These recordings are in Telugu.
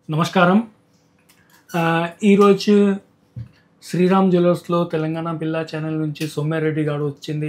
నమస్కారం ఆ, ఈరోజు శ్రీరామ్ జ్యువెలర్స్లో తెలంగాణ పిల్ల ఛానల్ నుంచి సోమ్యారెడ్డి గారు వచ్చింది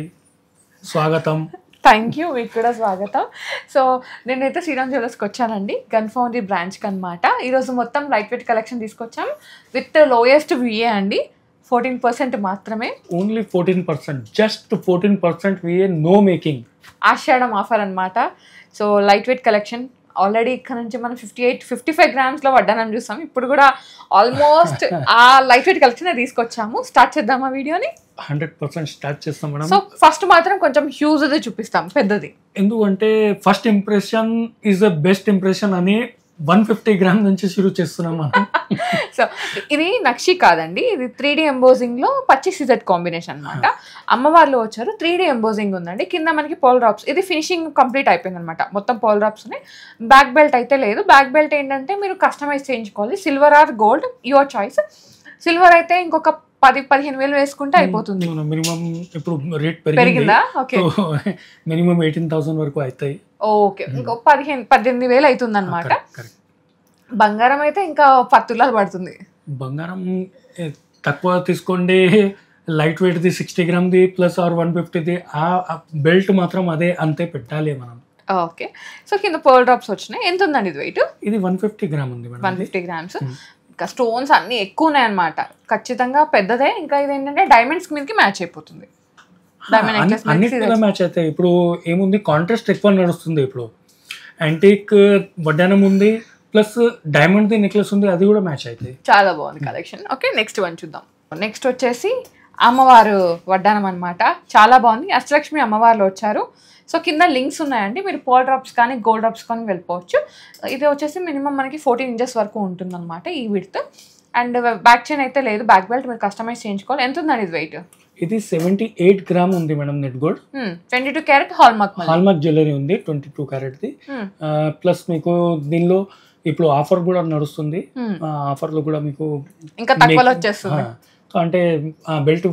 స్వాగతం థ్యాంక్ యూ మీకు కూడా స్వాగతం సో నేనైతే శ్రీరామ్ జ్యువెలర్స్కి వచ్చానండి గన్ ఫౌండరీ బ్రాంచ్కి అనమాట ఈరోజు మొత్తం లైట్ వెయిట్ కలెక్షన్ తీసుకొచ్చాం విత్ లోయెస్ట్ విఏ అండి ఫోర్టీన్ పర్సెంట్ మాత్రమే only fourteen percent just fourteen percent VA no making Ashadam offer అనమాట so light weight collection already ఇక్కడ నుంచి మనం ఫిఫ్టీ ఎయిట్ ఫిఫ్టీ ఫైవ్ గ్రామ్స్లో వడ్డానం చూస్తాం ఇప్పుడు కూడా ఆల్మోస్ట్ ఆ లైట్ వెయిట్ కలెక్షన్ తీసుకొచ్చాము స్టార్ట్ చేద్దామా వీడియోని హండ్రెడ్ పర్సెంట్ స్టార్ట్ చేస్తాం మేడం సో ఫస్ట్ మాత్రం కొంచెం హ్యూజ్ది చూపిస్తాం పెద్దది ఎందుకంటే first impression is the best impression అని వన్ ఫిఫ్టీ గ్రామ్ నుంచి షురూ చేస్తున్నాం మనం సో ఇది నక్షి కాదండి ఇది త్రీ డి ఎంబోజింగ్ లో పచ్చి సిజెట్ కాంబినేషన్ అన్నమాట అమ్మవార్లు వచ్చారు త్రీ డి ఎంబోజింగ్ ఉందండి కింద మనకి పోల్ డ్రాప్స్ ఇది ఫినిషింగ్ కంప్లీట్ అయిపోయింది అనమాట మొత్తం పోల్ డ్రాప్స్ ఉన్నాయి బ్యాక్ బెల్ట్ అయితే లేదు బ్యాక్ బెల్ట్ ఏంటంటే మీరు కస్టమైజ్ చేయించుకోవాలి silver or gold your choice silver అయితే ఇంకొక పది పదిహేను వేలు వేసుకుంటే అయిపోతుంది మినిమం ఇప్పుడు రేట్ పెరిగింది పెరిగిందా ఓకే మినిమం ఎయిటీన్ థౌసండ్ వరకు అవుతాయి ఓకే ఇంకో పదిహేను పద్దెనిమిది వేలు అవుతుంది అనమాట Correct, correct. బంగారం అయితే ఇంకా పత్తులాలు పడుతుంది బంగారం ఏ, తక్కువ తీసుకోండి లైట్ వెయిట్ది సిక్స్టీ గ్రామ్ది ప్లస్ ఆర్ వన్ ఫిఫ్టీది ఆ బెల్ట్ మాత్రం అదే అంతే పెట్టాలి మనం ఓకే సో కింద పోల్ డ్రాప్స్ వచ్చినాయి ఎంత ఉందండి ఇది వెయిట్ ఇది వన్ ఫిఫ్టీ గ్రామ్ ఉంది వన్ మేడం ఇది. ఫిఫ్టీ గ్రామ్స్ ఇంకా స్టోన్స్ అన్ని ఎక్కువ ఉన్నాయి అనమాట ఖచ్చితంగా పెద్దదే ఇంకా ఇది ఏంటంటే డైమండ్స్ మీదకి మ్యాచ్ అయిపోతుంది డైమండ్ అన్ని- నెక్లెస్ అన్నిటికీ మ్యాచ్ అవుతాయి ఇప్పుడు ఏముంది కాంట్రాస్ట్ ఎక్కువ నడుస్తుంది ఇప్పుడు యాంటీక్ వడ్డానం ఉంది ప్లస్ డైమండ్ది నెక్లెస్ ఉంది అది కూడా మ్యాచ్ అవుతాయి చాలా బాగుంది కలెక్షన్ ఓకే నెక్స్ట్ వన్ చూద్దాం నెక్స్ట్ వచ్చేసి అమ్మవారు వడ్డానం అనమాట చాలా బాగుంది అష్టలక్ష్మి అమ్మవార్లు వచ్చారు సో కింద లింక్స్ ఉన్నాయండి మీరు పోల్ డ్రాప్స్ కానీ గోల్డ్ డ్రాప్స్ కానీ వెళ్ళిపోవచ్చు ఇది వచ్చేసి మినిమం మనకి ఫోర్టీన్ ఇంచెస్ వరకు ఉంటుంది అనమాట ఈ విడ్త్ అండ్ బ్యాక్ చైన్ అయితే లేదు బ్యాక్ బెల్ట్ మీరు కస్టమైజ్ చేయించుకోవాలి ఎంత ఉందండి ఇది వెయిట్ ఇది సెవెంటీ ఎయిట్ గ్రామ్ ఉంది madam net gold twenty two carat hall mark మళ్ళీ హాల్మార్క్ జ్యువెలరీ ఉంది ట్వంటీ టూ క్యారెట్ది Hmm. ప్లస్ మీకు దీనిలో ఇప్పుడు ఆఫర్ కూడా నడుస్తుంది Hmm. ఆ ఆఫర్లో కూడా మీకు ఇంకా తక్కువలో make- వచ్చేస్తుంది ఆ, సో అంటే ఆ బెల్ట్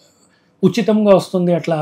ఉచితంగా వస్తుంది అట్లా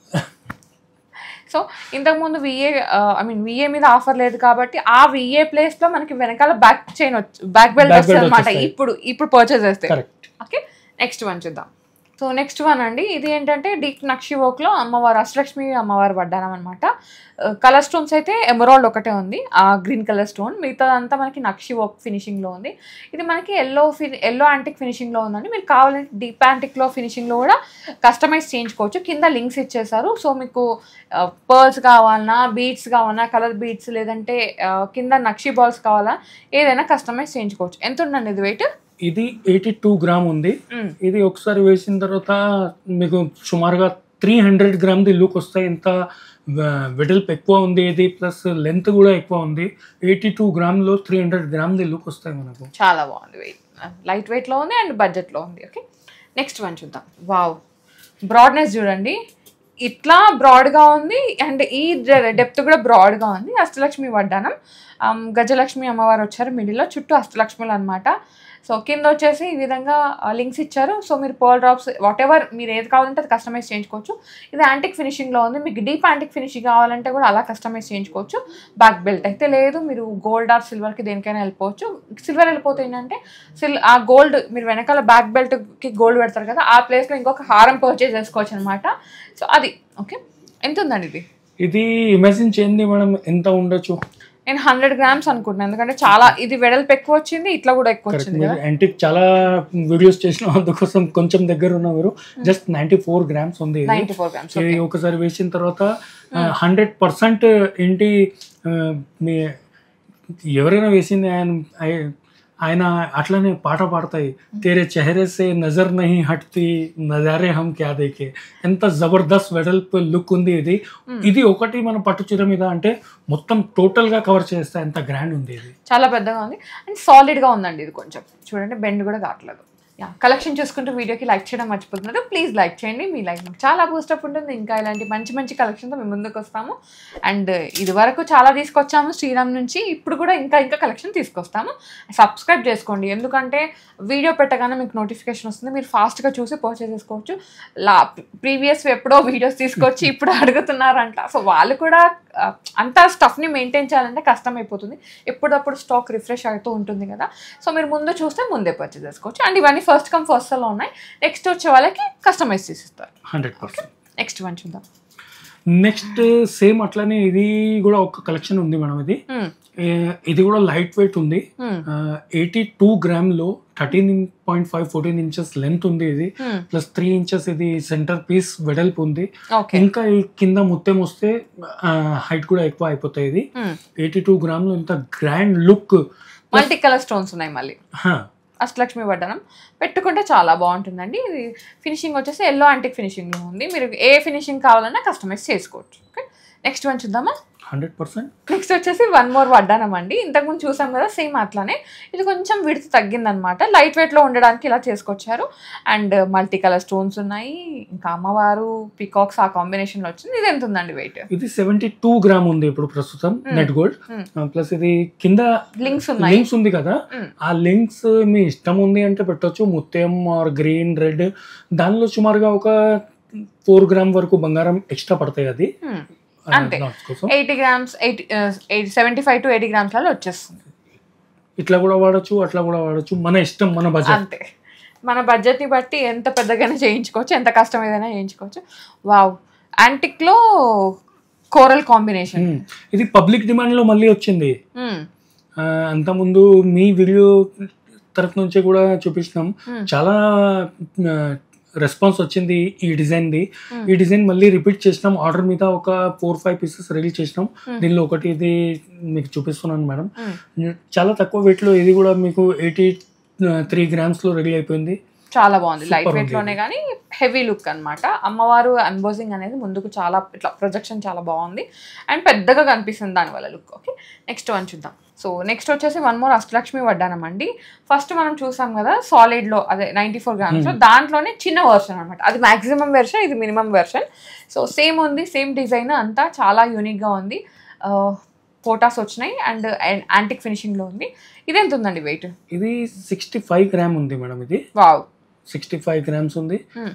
సో ఇంతకుముందు విఏ ఐ మీన్ విఏ మీద ఆఫర్ లేదు కాబట్టి ఆ విఏ ప్లేస్ లో మనకి వెనకాల back chain back belt Back వస్తుంది belt అనమాట వచ్చేస్తాయి. ఇప్పుడు ఇప్పుడు పర్చేస్ చేస్తే కరెక్ట్ ఓకే నెక్స్ట్ వన్ చూద్దాం సో నెక్స్ట్ వన్ అండి ఇది ఏంటంటే డీప్ నక్షి వర్క్ లో అమ్మవారు అష్టలక్ష్మి అమ్మవారు వడ్డానం అనమాట కలర్ స్టోన్స్ అయితే ఎమరాల్డ్ ఒకటే ఉంది ఆ గ్రీన్ కలర్ స్టోన్ మిగతాదంతా మనకి నక్షి వర్క్ ఫినిషింగ్ లో ఉంది ఇది మనకి ఎల్లో ఫిని ఎల్లో యాంటిక్ ఫినిషింగ్ లో ఉందండి మీరు కావాలంటే డీప్ యాంటిక్ లో ఫినిషింగ్ లో కూడా కస్టమైజ్ చేయించుకోవచ్చు కింద లింక్స్ ఇచ్చేసారు సో మీకు పర్ల్స్ కావాలన్నా బీడ్స్ కావాలన్నా కలర్ బీడ్స్ లేదంటే ఆ, కింద నక్షి బాల్స్ కావాలా ఏదైనా కస్టమైజ్ చేయించుకోవచ్చు ఎంత ఉందండి ఇది వెయిట్ ఇది ఎయిటీ టూ గ్రామ్ ఉంది ఇది ఒకసారి వేసిన తర్వాత మీకు సుమారుగా త్రీ హండ్రెడ్ గ్రామ్ది లుక్ వస్తాయి ఇంత వెడల్పు ఎక్కువ ఉంది ఇది ప్లస్ లెంత్ కూడా ఎక్కువ ఉంది ఎయిటీ టూ గ్రామ్లో త్రీ హండ్రెడ్ గ్రామ్ది లుక్ వస్తాయి మనకు చాలా బాగుంది వెయిట్ లైట్ వెయిట్లో ఉంది అండ్ బడ్జెట్లో ఉంది ఓకే నెక్స్ట్ వన్ చూద్దాం వావ్ బ్రాడ్నెస్ చూడండి ఇట్లా బ్రాడ్గా ఉంది అండ్ ఈ డెప్త్ కూడా బ్రాడ్గా ఉంది అష్టలక్ష్మి వడ్డానం Um, గజలక్ష్మి అమ్మవారు వచ్చారు మిడిల్లో చుట్టూ అష్టలక్ష్ములు అనమాట సో కింద వచ్చేసి ఈ విధంగా లింక్స్ ఇచ్చారు సో మీరు పోల్ డ్రాప్స్ వాట్ ఎవర్ మీరు ఏది కావాలంటే అది కస్టమైజ్ చేయించుకోవచ్చు ఇది యాంటిక్ ఫినిషింగ్లో ఉంది మీకు డీప్ యాంటిక్ ఫినిషింగ్ కావాలంటే కూడా అలా కస్టమైజ్ చేయించుకోవచ్చు బ్యాక్ బెల్ట్ అయితే లేదు మీరు గోల్డ్ ఆర్ సిల్వర్కి దేనికైనా వెళ్ళిపోవచ్చు సిల్వర్ వెళ్ళిపోతే ఏంటంటే సిల్ ఆ గోల్డ్ మీరు వెనకాల బ్యాక్ బెల్ట్కి గోల్డ్ పెడతారు కదా ఆ ప్లేస్లో ఇంకొక హారం పర్చేజ్ చేసుకోవచ్చు అనమాట సో అది ఓకే ఎంత ఉందండి ఇది ఇది ఇమాజిన్ చేయండి మేడం ఎంత ఉండొచ్చు నేను హండ్రెడ్ గ్రామ్స్ అనుకుంటున్నాను ఎందుకంటే చాలా ఇది వెడల్పు ఎక్కువ వచ్చింది ఇట్లా కూడా ఎక్కువ కరెక్ట్ వచ్చింది మీరు కదా యాంటిక్ చాలా వీడియోస్ చేసిన అందుకోసం కొంచెం దగ్గర ఉన్నారు జస్ట్ నైంటీ ఫోర్ గ్రామ్స్ ఉంది ఇది. నైంటీ ఫోర్ గ్రామ్స్ ఇది ఒకసారి వేసిన తర్వాత హండ్రెడ్ పర్సెంట్ ఏంటి ఆ, మీ ఎవరైనా వేసింది ఆయన ఆయ- ఆయన అట్లనే పాట పాడతాయి తేరే చెహరే సే నజర్ నహి హట్తి నజారే హమ్ క్యా దేకే ఎంత జబర్దస్త్ వెడల్పు లుక్ ఉంది ఇది ఇది ఒకటి మన పట్టు చీర మీద అంటే మొత్తం టోటల్ గా కవర్ చేస్తే ఎంత గ్రాండ్ ఉంది ఇది చాలా పెద్దగా ఉంది అండ్ సాలిడ్గా ఉందండి ఇది కొంచెం చూడండి బెండ్ కూడా కావట్లేదు యా కలెక్షన్ చూసుకుంటూ వీడియోకి లైక్ చేయడం మర్చిపోతున్నారు ప్లీజ్ లైక్ చేయండి మీ లైక్ మాకు చాలా బూస్టప్ ఉంటుంది ఇంకా ఇలాంటి మంచి మంచి కలెక్షన్తో మేము ముందుకు వస్తాము అండ్ ఇది వరకు చాలా తీసుకొచ్చాము శ్రీరామ్ నుంచి ఇప్పుడు కూడా ఇంకా ఇంకా కలెక్షన్ తీసుకొస్తాము సబ్స్క్రైబ్ చేసుకోండి ఎందుకంటే వీడియో పెట్టగానే మీకు నోటిఫికేషన్ వస్తుంది మీరు ఫాస్ట్గా చూసి పర్చేస్ చేసుకోవచ్చు లా ప్రీవియస్ ఎప్పుడో వీడియోస్ తీసుకొచ్చి ఇప్పుడు అడుగుతున్నారంట సో వాళ్ళు కూడా ఆ, అంతా స్టఫ్ని మెయింటైన్ చేయాలంటే కష్టం అయిపోతుంది ఎప్పుడప్పుడు స్టాక్ రిఫ్రెష్ అవుతూ ఉంటుంది కదా సో మీరు ముందు చూస్తే ముందే పర్చేస్ చేసుకోవచ్చు అండ్ ఇవన్నీ ఫస్ట్ కమ్ ఫస్ట్లో ఉన్నాయి నెక్స్ట్ వచ్చే వాళ్ళకి కస్టమైజ్ చేసిస్తారు హండ్రెడ్ పర్సెంట్ నెక్స్ట్ వన్ చూద్దాం నెక్స్ట్ సేమ్ అట్లనే ఇది కూడా ఒక కలెక్షన్ ఉంది మేడం ఇది Hmm. ఏ, ఇది కూడా లైట్ వెయిట్ ఉంది Hmm. ఎయిటీ టూ గ్రామ్లో thirteen point five fourteen inches length ఉంది ఇది Hmm. ప్లస్ త్రీ ఇంచెస్ ఇది సెంటర్ పీస్ వెడల్పు ఉంది ఓకే ఇంకా ఈ కింద ముత్యం వస్తే హైట్ కూడా ఎక్కువ అయిపోతాయి ఇది ఎయిటీ టూ గ్రామ్లో ఇంత grand look multi colour stones ఉన్నాయి మళ్ళీ అష్టలక్ష్మి వడ్డనం పెట్టుకుంటే చాలా బాగుంటుందండి ఇది ఫినిషింగ్ వచ్చేసి ఎల్లో యాంటిక్ ఫినిషింగ్లో ఉంది మీరు ఏ ఫినిషింగ్ కావాలన్నా కస్టమైజ్ చేసుకోవచ్చు ఓకే నెక్స్ట్ వన్ చూద్దామా హండ్రెడ్ పర్సెంట్ నెక్స్ట్ వచ్చేసి వన్ మోర్ వడ్డానం అండి ఇంతకుముందు చూసాం కదా సేమ్ అట్లానే ఇది కొంచెం విడుతు తగ్గిందనమాట లైట్ వెయిట్లో ఉండడానికి ఇలా చేసుకొచ్చారు అండ్ మల్టీ కలర్ స్టోన్స్ ఉన్నాయి ఇంకా అమ్మవారు పికాక్స్ ఆ కాంబినేషన్లో వచ్చింది ఇది ఎంత ఉందండి వెయిట్ ఇది సెవెంటీ టూ గ్రామ్ ఉంది ఇప్పుడు ప్రస్తుతం నెట్ గోల్డ్ Hmm. ప్లస్ ఇది కింద లింక్స్ ఉన్నాయి లింక్స్ ఉంది కదా Hmm. ఆ లింక్స్ మీ ఇష్టం ఉంది అంటే పెట్టొచ్చు ముత్యం ఆర్ గ్రీన్ రెడ్ దానిలో సుమారుగా ఒక ఫోర్ గ్రామ్ వరకు బంగారం ఎక్స్ట్రా పడతాయి అది Hmm. ఆ, అంతే. knots కోసం eighty grams eighty eighty seventy five to eighty గ్రామ్స్లలో వచ్చేస్తుంది ఇట్లా కూడా వాడచ్చు అట్లా కూడా వాడచ్చు మన ఇష్టం మన బడ్జెట్ అంతే మన బడ్జెట్ని బట్టి ఎంత పెద్దగానే చేయించుకోవచ్చు ఎంత కష్టం ఏదైనా చేయించుకోవచ్చు వావ్ యాంటిక్లో కోరల్ కాంబినేషన్ ఇది పబ్లిక్ డిమాండ్ లో మళ్ళీ వచ్చింది ఆ, అంతకుముందు మీ వీడియో తరఫు నుంచి కూడా చూపించినాం Hmm. చాలా రెస్పాన్స్ వచ్చింది ఈ డిజైన్ ది Hmm. ఈ డిజైన్ మళ్ళీ రిపీట్ చేసినాం ఆర్డర్ మీద ఒక ఫోర్ ఫైవ్ పీసెస్ రిలీజ్ చేసినాం Hmm. దీనిలో ఒకటి ఇది మీకు చూపిస్తున్నాను మేడం చాలా తక్కువ weight లో ఇది కూడా మీకు ఎయిటీ త్రీ గ్రామ్స్ లో రెడీ అయిపోయింది చాలా బాగుంది Super లైట్ వెయిట్ ఉంది లోనే కానీ హెవీ లుక్ అన్నమాట అమ్మవారు అన్బోజింగ్ అనేది ముందుకు చాలా ఇట్లా ప్రొజెక్షన్ చాలా బాగుంది అండ్ పెద్దగా కనిపిస్తుంది దానివల్ల లుక్ ఓకే నెక్స్ట్ వన్ చూద్దాం సో నెక్స్ట్ వచ్చేసి వన్ మోర్ అష్టలక్ష్మి వడ్డానం అండి ఫస్ట్ మనం చూసాం కదా సాలిడ్ లో అదే నైంటీ ఫోర్ గ్రామ్స్ దాంట్లోనే చిన్న వర్షన్ అనమాట అది మాక్సిమం వెర్షన్ ఇది మినిమం వెర్షన్ సో సేమ్ ఉంది సేమ్ డిజైన్ అంతా చాలా యూనిక్ గా ఉంది ఫోటాస్ వచ్చినాయి అండ్ యాంటిక్ ఫినిషింగ్ లో ఉంది ఇది ఎంత ఉందండి వెయిట్ ఇది సిక్స్టీ ఫైవ్ గ్రామ్ ఉంది మేడం ఇది వావ్ సిక్స్టీ ఫైవ్ గ్రామ్స్ ఉంది Hmm.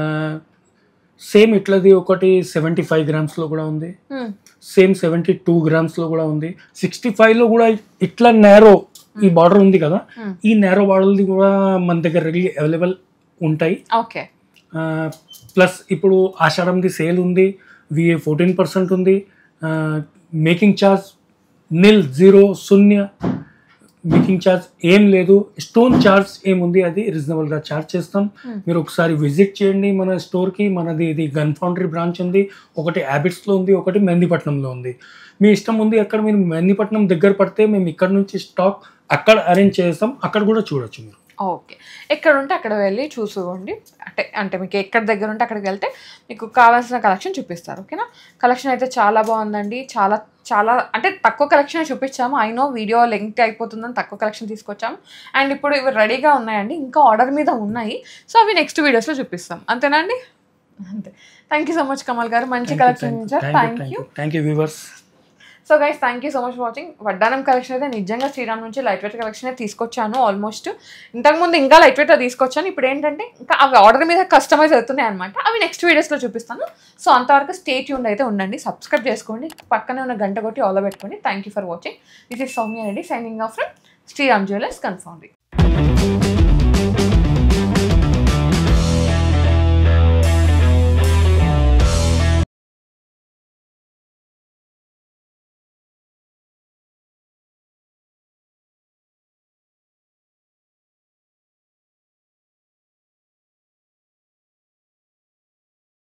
సేమ్ ఇట్లది ఒకటి సెవెంటీ ఫైవ్ గ్రామ్స్ లో కూడా ఉంది సేమ్ సెవెంటీ టూ గ్రామ్స్ లో కూడా ఉంది సిక్స్టీ ఫైవ్ లో కూడా ఇట్లా నేరో ఈ బార్డర్ ఉంది కదా Hmm. ఈ నేరో బార్డర్ది కూడా మన దగ్గర రెడీ అవైలబుల్ ఉంటాయి ఓకే ప్లస్ ఇప్పుడు ఆషాఢంది సేల్ ఉంది విఏ ఫోర్టీన్ పర్సెంట్ ఉంది మేకింగ్ ఛార్జ్ నిల్ జీరో శూన్య మేకింగ్ ఛార్జ్ ఏం లేదు స్టోన్ ఛార్జ్ ఏముంది అది రీజనబుల్గా ఛార్జ్ చేస్తాం Hmm. మీరు ఒకసారి విజిట్ చేయండి మన స్టోర్కి మనది ఇది గన్ ఫౌండరీ బ్రాంచ్ ఉంది ఒకటి హ్యాబిట్స్లో ఉంది ఒకటి మెహందీపట్నంలో ఉంది మీ ఇష్టం ఉంది అక్కడ మీరు మెహందీపట్నం దగ్గర పడితే మేము ఇక్కడ నుంచి స్టాక్ అక్కడ అరేంజ్ చేస్తాం అక్కడ కూడా చూడొచ్చు మీరు ఓకే ఎక్కడ ఉంటే అక్కడ వెళ్ళి చూసుకోండి అంటే అంటే మీకు ఎక్కడ దగ్గర ఉంటే అక్కడికి వెళ్తే మీకు కావాల్సిన కలెక్షన్ చూపిస్తారు ఓకేనా కలెక్షన్ అయితే చాలా బాగుందండి చాలా చాలా అంటే తక్కువ కలెక్షన్ చూపించాము అయినో వీడియో లెంగ్త్ అయిపోతుందని తక్కువ కలెక్షన్ తీసుకొచ్చాము అండ్ ఇప్పుడు ఇవి రెడీగా ఉన్నాయండి ఇంకా ఆర్డర్ మీద ఉన్నాయి సో అవి నెక్స్ట్ వీడియోస్లో చూపిస్తాం అంతేనా అండి అంతే thank you so much Kamal garu మంచి కలెక్షన్ ఇచ్చారు thank you thank you viewers so guys thank you so much watching వడ్డానం కలెక్షన్ అయితే నిజంగా శ్రీరామ్ నుంచి లైట్ వెయిట్ కలెక్షన్ తీసుకొచ్చాను ఆల్మోస్ట్ ఇంతకుముందు ఇంకా లైట్ వెయిట్ తీసుకొచ్చాను ఇప్పుడు ఏంటంటే ఇంకా అవి ఆర్డర్ మీద కస్టమైజ్ అవుతున్నాయి అనమాట అవి నెక్స్ట్ వీడియోస్లో చూపిస్తాను సో అంతవరకు స్టే ట్యూన్ అయితే ఉండండి సబ్స్క్రైబ్ చేసుకోండి పక్కనే ఉన్న గంట కొట్టి ఆల్ పెట్టుకోండి thank you for watching this is Soumya Reddy signing off from Sriram jewellers confirm